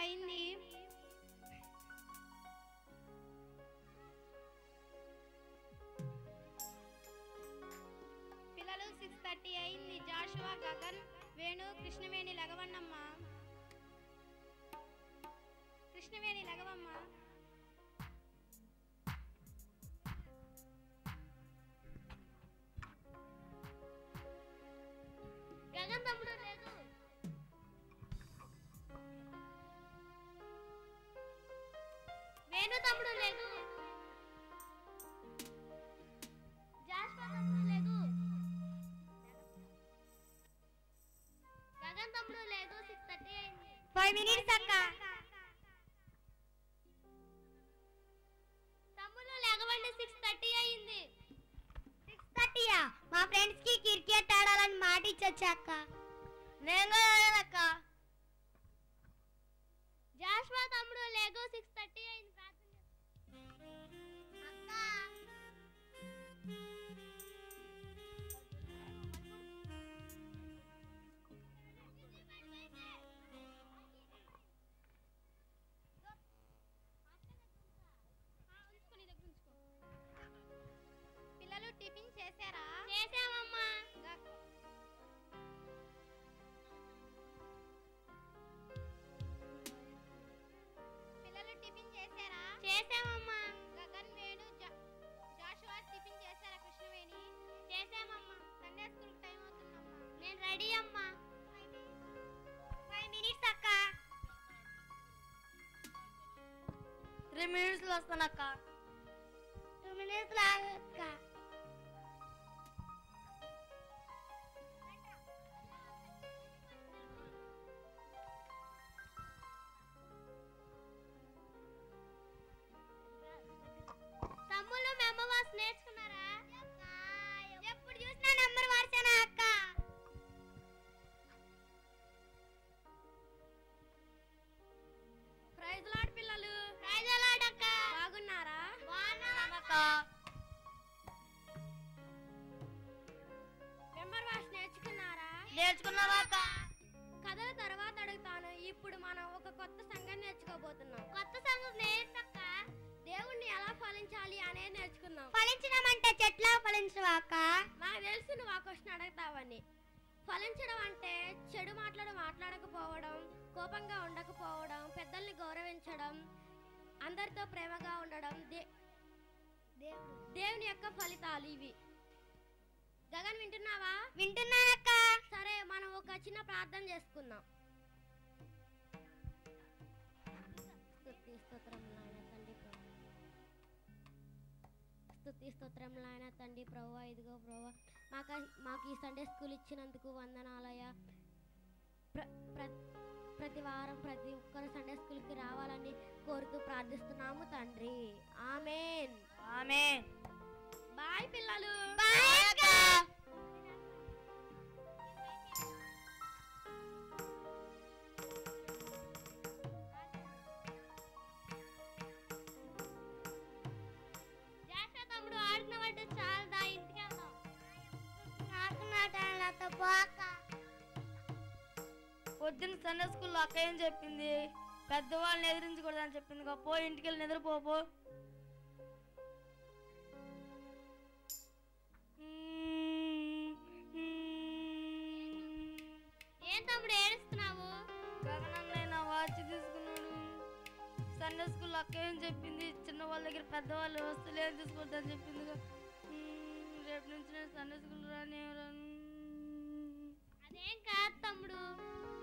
అయింది పిల్లలు six thirty అయింది జాషువా గగన్ వేణు కృష్ణవేణి లగవన్నమ్మ కృష్ణవేణి లగవమ్మ గగన్ తమ్ముడు లేదు వేణు తమ్ముడు లేదు జాస్పా తమ్ముడు లేదు గగన్ తమ్ముడు లేదు సిక్స్ థర్టీ అయింది ఫైవ్ మినిట్స్ అక్క తమ్ముడు లేకవండి సిక్స్ థర్టీ అయింది సిక్స్ థర్టీయా మా ఫ్రెండ్స్ కి క్రికెట్ ఆడాలని మాట ఇచ్చొచ్చాక నేను అక్క జాస్వా తమ్ముడు లేగు సిక్స్ థర్టీ అయింది ప్రార్థన పిల్లలు టిఫిన్ చేశారా చేసామమ్మా పిల్లలు టిఫిన్ చేశారా చేసామమ్మా గగన్ వేణు జా- జాషువా టిఫిన్ చేశారా కృష్ణవేణి చేసామమ్మా సండే స్కూల్ టైం అవుతుందమ్మా నేను రెడీ అమ్మా ఫైవ్ మినిట్స్ అక్క త్రీ మినిట్స్ లో వస్తానక్క టూ మినిట్స్ లాగక్క తమ్ముళ్ళు మెమ్మవాస్ నేర్చుకున్నారా ఎప్పుడు చూసినా నంబర్ మార్చానా అక్క ప్రైజ్ లాడ్ పిల్లలు ప్రైజ్ అలాడక్క బాగున్నారా బాగున్నామక్క నంబర్ వాష్ నేర్చుకున్నారా నేర్చుకున్నావక్క కథల తర్వాత అడుగుతాను ఇప్పుడు మనం ఒక కొత్త సంఘం నేర్చుకోబోతున్నాం కొత్త సంగతి నేర్చక్క దేవుణ్ణి ఎలా ఫలించాలి అనేది నేర్చుకుందాం ఫలించడం అంటే చెట్ల ఫలించవాక నాకు తెలిసి నువ్వు ఆ క్వశ్చన్ అడుగుతావని ఫలించడం అంటే చెడు మాటలు మాట్లాడకపోవడం కోపంగా ఉండకపోవడం పెద్దల్ని గౌరవించడం అందరితో ప్రేమగా ఉండడం దే- దేవుని యొక్క ఫలితాలు ఇవి గగన్ వింటున్నావా వింటున్నానక్క సరే మనం ఒక చిన్న ప్రార్థన చేసుకుందాం స్తుతి స్తోత్రములైన తండ్రి ప్రభు స్తుతి స్తోత్రములైన తండ్రి ప్రభు ఇదిగో ప్రభు మాకు మాకు ఈ సండే స్కూల్ ఇచ్చినందుకు వందనాలయ ప్ర- ప్ర- ప్రతి వారం ప్రతి ఒక్కరు సండే స్కూల్కి రావాలని కోరుతూ ప్రార్థిస్తున్నాము తండ్రి ఆమెన్ ఆమె బాయ్ పిల్లలు జాషా తమ్ముడు ఆడిన పట్టు చాలా దా ఇంటికి వెళ్దాం నాకు నాటలతో పోక పొద్దున్న సండే స్కూల్లో అక్క ఏం చెప్పింది పెద్దవాళ్ళని ఎదిరించకూడదని చెప్పింది కదా, పో ఇంటికి వెళ్ళి నిద్రపోపో మ్మ్, మ్మ్. ఏం తమ్ముడు ఏడుస్తున్నావు గగనన్నయ్య నా వాచ్ తీసుకున్నాడు సండే స్కూల్లో అక్క ఏం చెప్పింది చిన్న వాళ్ళ దగ్గర పెద్దవాళ్ళు వస్తువులు ఏం తీసుకోవద్దని చెప్పింది కదా. మ్మ్, రేపు నుంచి నేను సండే స్కూల్ రాని రాను అదేం కాదు తమ్ముడు